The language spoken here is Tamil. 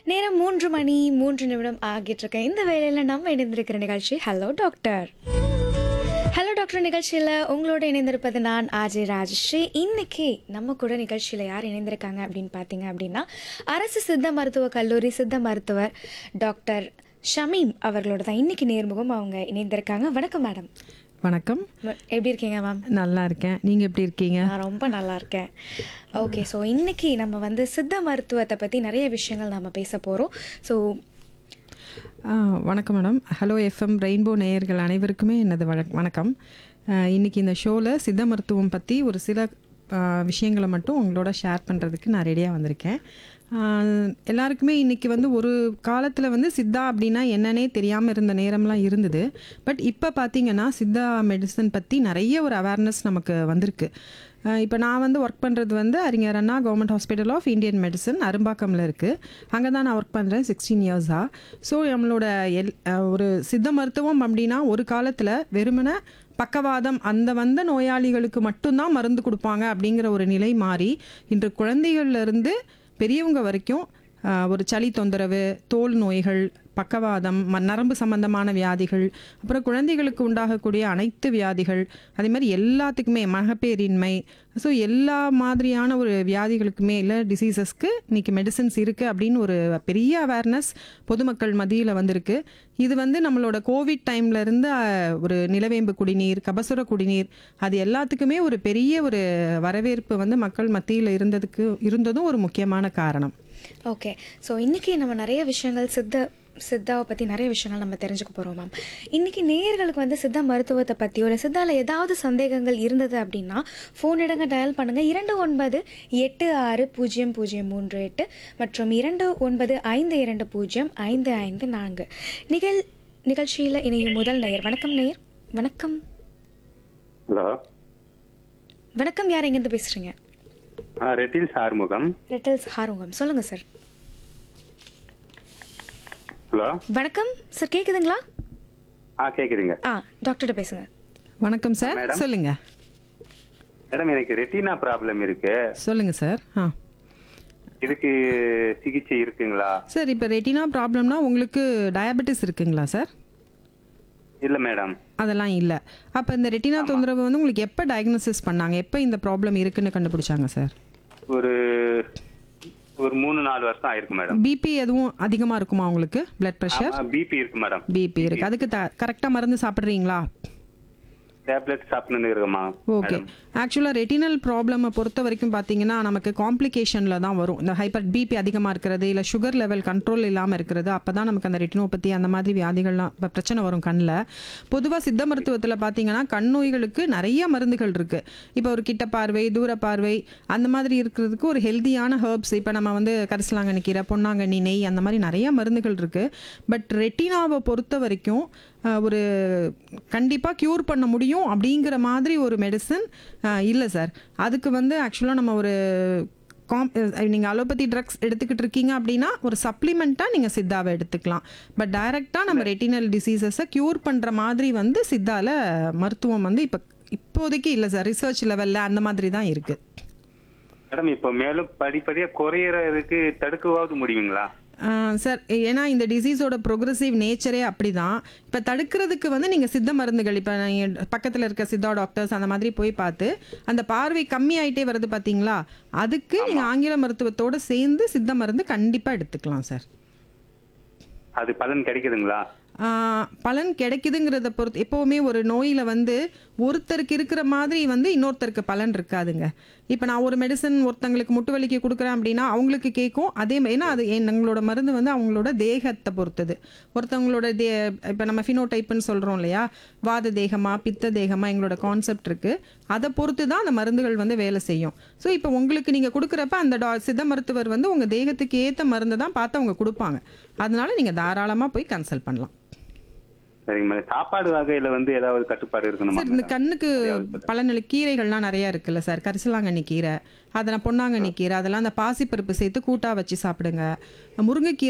நேரம் மூன்று மணி மூன்று நிமிடம் ஆகிட்டு இருக்க இந்த வேலையில நம்ம இணைந்திருக்கிற நிகழ்ச்சி ஹலோ டாக்டர் ஹலோ டாக்டர் நிகழ்ச்சியில் உங்களோட இணைந்திருப்பது நான் ஆஜய் ராஜஸ்ரீ இன்னைக்கு நம்ம கூட நிகழ்ச்சியில் யார் இணைந்திருக்காங்க அப்படின்னு பார்த்தீங்க அப்படின்னா அரசு சித்த மருத்துவ கல்லூரி சித்த மருத்துவர் டாக்டர் ஷமீம் அவர்களோட தான் இன்னைக்கு நேர்முகம் அவங்க இணைந்திருக்காங்க வணக்கம் மேடம் வணக்கம் எப்படி இருக்கீங்க மேம் நல்லா இருக்கேன் நீங்கள் எப்படி இருக்கீங்க நான் ரொம்ப நல்லா இருக்கேன் ஓகே ஸோ இன்னைக்கு நம்ம வந்து சித்த மருத்துவத்தை பற்றி நிறைய விஷயங்கள் நம்ம பேச போகிறோம் ஸோ ஆ, வணக்கம் மேடம் ஹலோ எஃப்எம் ரெயின்போ நேயர்கள் அனைவருக்குமே எனது வணக் வணக்கம் ஆ, இன்னைக்கு இந்த ஷோவில் சித்த மருத்துவம் பற்றி ஒரு சில ஆ, விஷயங்களை மட்டும் உங்களோட ஷேர் பண்ணுறதுக்கு நான் ரெடியாக வந்திருக்கேன் ஆ, எல்லாருக்குமே இன்னைக்கு வந்து ஒரு காலத்தில் வந்து சித்தா அப்படின்னா என்னன்னே தெரியாமல் இருந்த நேரம்லாம் இருந்தது பட் இப்போ பார்த்தீங்கன்னா சித்தா மெடிசன் பற்றி நிறைய ஒரு அவேர்னஸ் நமக்கு வந்திருக்கு இப்போ நான் வந்து ஒர்க் பண்ணுறது வந்து அறிஞர் Anna government hospital of Indian medicine அரும்பாக்கமில் இருக்குது அங்கே தான் நான் ஒர்க் பண்ணுறேன் சிக்ஸ்டீன் இயர்ஸாக ஸோ நம்மளோட எல் அஹ் ஒரு சித்த மருத்துவம் அப்படின்னா ஒரு காலத்தில் வெறுமனே பக்கவாதம் அந்த வந்த நோயாளிகளுக்கு மட்டும்தான் மருந்து கொடுப்பாங்க அப்படிங்கிற ஒரு நிலை மாறி இன்று குழந்தைகள்ல இருந்து பெரியவங்க வரைக்கும் ஆஹ், ஒரு சளி தொந்தரவு தோல் நோய்கள் பக்கவாதம் ம- நரம்பு சம்பந்தமான வியாதிகள் அப்புறம் குழந்தைகளுக்கு உண்டாகக்கூடிய அனைத்து வியாதிகள் அதே மாதிரி எல்லாத்துக்குமே மகப்பேரின்மை ஸோ எல்லா மாதிரியான ஒரு வியாதிகளுக்குமே இல்லை டிசீசஸ்க்கு இன்னைக்கு மெடிசன்ஸ் இருக்குது அப்படின்னு ஒரு பெரிய அவேர்னஸ் பொதுமக்கள் மத்தியில் வந்திருக்கு இது வந்து நம்மளோட கோவிட் டைம்ல இருந்து அஹ், ஒரு நிலவேம்பு குடிநீர் கபசுர குடிநீர் அது எல்லாத்துக்குமே ஒரு பெரிய ஒரு வரவேற்பு வந்து மக்கள் மத்தியில் இருந்ததுக்கு இருந்ததும் ஒரு முக்கியமான காரணம் ஓகே ஸோ இன்னைக்கு நம்ம நிறைய விஷயங்கள் சித்த சித்தாவை பற்றி நிறைய விஷயங்கள் நம்ம தெரிஞ்சுக்க போகிறோம் மேம் இன்னைக்கு நேயர்களுக்கு வந்து சித்த மருத்துவத்தை பற்றி ஒரு சித்தால ஏதாவது சந்தேகங்கள் இருந்தது அப்படின்னா ஃபோன் இடங்க டயல் பண்ணுங்கள் இரண்டு ஒன்பது எட்டு ஆறு பூஜ்ஜியம் பூஜ்ஜியம் மூன்று எட்டு மற்றும் இரண்டு ஒன்பது ஐந்து இரண்டு பூஜ்ஜியம் ஐந்து ஐந்து நான்கு நிகழ் நிகழ்ச்சியில் இணையும் முதல் நேயர் வணக்கம் நேயர் வணக்கம் ஹலோ வணக்கம் யார் எங்கேருந்து பேசுகிறீங்க ஆ ரெட்டில்ஸ் ஆறுமுகம் ரெட்டல்ஸ் ஹாருங்கம் சொல்லுங்கள் சார் ஹலோ வணக்கம் சார் கேட்குதுங்களா ஆ கேட்குதுங்க ஆ டாக்டர்கிட்ட பேசுங்க வணக்கம் சார் மேடம். சொல்லுங்க மேடம் எனக்கு ரெட்டினா ப்ராப்ளம் இருக்கு சொல்லுங்க சார் ஆ இதுக்கு சிகிச்சை இருக்குங்களா சார் இப்போ ரெட்டினா ப்ராப்ளம்னா உங்களுக்கு டயபெட்டிஸ் இருக்குங்களா சார் இல்ல மேடம் அதெல்லாம் இல்லை அப்போ இந்த ரெட்டினா தொந்தரவு வந்து உங்களுக்கு எப்போ டயக்னோசிஸ் பண்ணாங்க எப்போ இந்த ப்ராப்ளம் இருக்குன்னு கண்டுபிடிச்சாங்க சார் ஒரு ஒரு மூணு நாலு வருஷம் ஆயிருக்கு மேடம் பிபி எதுவும் அதிகமாக இருக்குமா உங்களுக்கு பிளட் ப்ரெஷர் பிபி இருக்கு மேடம் பிபி இருக்கு அதுக்கு த கரெக்டாக மருந்து சாப்பிட்றீங்களா டேப்லெட் சாப்பிட்டு இருக்குமா ஓகே ஆக்சுவலாக ரெட்டினல் ப்ராப்ளமை பொறுத்த வரைக்கும் பார்த்தீங்கன்னா நமக்கு காம்ப்ளிகேஷனில் தான் வரும் இந்த ஹைப்பர் பிபி அதிகமாக இருக்கிறது இல்லை சுகர் லெவல் கண்ட்ரோல் இல்லாமல் இருக்கிறது அப்போ தான் நமக்கு அந்த ரெட்டினோபதி அந்த மாதிரி வியாதிகள்லாம் இப்போ பிரச்சனை வரும் கண்ணில் பொதுவாக சித்த மருத்துவத்தில் பார்த்தீங்கன்னா கண் நோய்களுக்கு நிறைய மருந்துகள் இருக்குது இப்போ ஒரு கிட்ட பார்வை தூர பார்வை அந்த மாதிரி இருக்கிறதுக்கு ஒரு ஹெல்தியான ஹெர்ப்ஸ் இப்போ நம்ம வந்து கரிசலாங்கண்ணி கீரை பொன்னாங்கண்ணி நெய் அந்த மாதிரி நிறைய மருந்துகள் இருக்குது பட் ரெட்டினாவை பொறுத்த வரைக்கும் அஹ், ஒரு கண்டிப்பாக க்யூர் பண்ண முடியும் அப்படிங்கிற மாதிரி ஒரு மெடிசன் இல்லை சார் அதுக்கு வந்து ஆக்சுவலாக நம்ம ஒரு காம் நீங்கள் அலோபதி ட்ரக்ஸ் எடுத்துக்கிட்டு இருக்கீங்க அப்படின்னா ஒரு சப்ளிமெண்ட்டாக நீங்கள் சித்தாவை எடுத்துக்கலாம் பட் டைரெக்டாக நம்ம ரெட்டினல் டிசீசஸை க்யூர் பண்ணுற மாதிரி வந்து சித்தால மருத்துவம் வந்து இப்போ இப்போதைக்கு இல்லை சார் ரிசர்ச் லெவலில் அந்த மாதிரி தான் இருக்குது மேடம் இப்போ மேலும் படிப்படியா குறையறதுக்கு தடுக்கவாவது முடியுங்களா சார் ஏன்னா இந்த டிசீஸோட ப்ரோக்ரஸிவ் நேச்சரே அப்படி தான் இப்போ தடுக்கிறதுக்கு வந்து நீங்கள் சித்த மருந்துகள் இப்போ நீங்கள் பக்கத்தில் இருக்க சித்தா டாக்டர்ஸ் அந்த மாதிரி போய் பார்த்து அந்த பார்வை கம்மி ஆயிட்டே வருது பார்த்தீங்களா அதுக்கு நீங்கள் ஆங்கில மருத்துவத்தோடு சேர்ந்து சித்த மருந்து கண்டிப்பாக எடுத்துக்கலாம் சார் அது பலன் கிடைக்குதுங்களா ஆஹ் பலன் கிடைக்குதுங்கிறத பொறுத்து எப்போவுமே ஒரு நோயில் வந்து ஒருத்தருக்கு இருக்கிற மாதிரி வந்து இன்னொருத்தருக்கு பலன் இருக்காதுங்க இப்போ நான் ஒரு மெடிசன் ஒருத்தங்களுக்கு முட்டு வலிக்கு கொடுக்குறேன் அப்படின்னா அவங்களுக்கு கேட்கும் அதே மாதிரி ஏன்னா அது என் எங்களோட மருந்து வந்து அவங்களோட தேகத்தை பொறுத்தது ஒருத்தவங்களோட தே இப்போ நம்ம ஃபினோடைப்புன்னு சொல்கிறோம் இல்லையா வாத தேகமா பித்த தேகமா எங்களோட கான்செப்ட் இருக்குது அதை பொறுத்து தான் அந்த மருந்துகள் வந்து வேலை செய்யும் ஸோ இப்போ உங்களுக்கு நீங்கள் கொடுக்குறப்ப அந்த டா சித்த மருத்துவர் வந்து உங்கள் தேகத்துக்கு ஏற்ற மருந்து தான் பார்த்து அவங்க கொடுப்பாங்க அதனால நீங்கள் தாராளமாக போய் கன்சல்ட் பண்ணலாம் சரிங்க மேடம் சாப்பாடு வகையில வந்து ஏதாவது கட்டுப்பாடு இருக்கணுமா சார் இந்த கண்ணுக்கு பலனளி கீரைகள்லாம் நிறைய இருக்குல்ல சார் கரிசலாங்கண்ணி கீரை அதெல்லாம் பொன்னாங்கண்ணி கீரை அதெல்லாம் அந்த பாசிப்பருப்பு சேர்த்து கூட்டா வச்சு சாப்பிடுங்க முருங்கைக்கீரை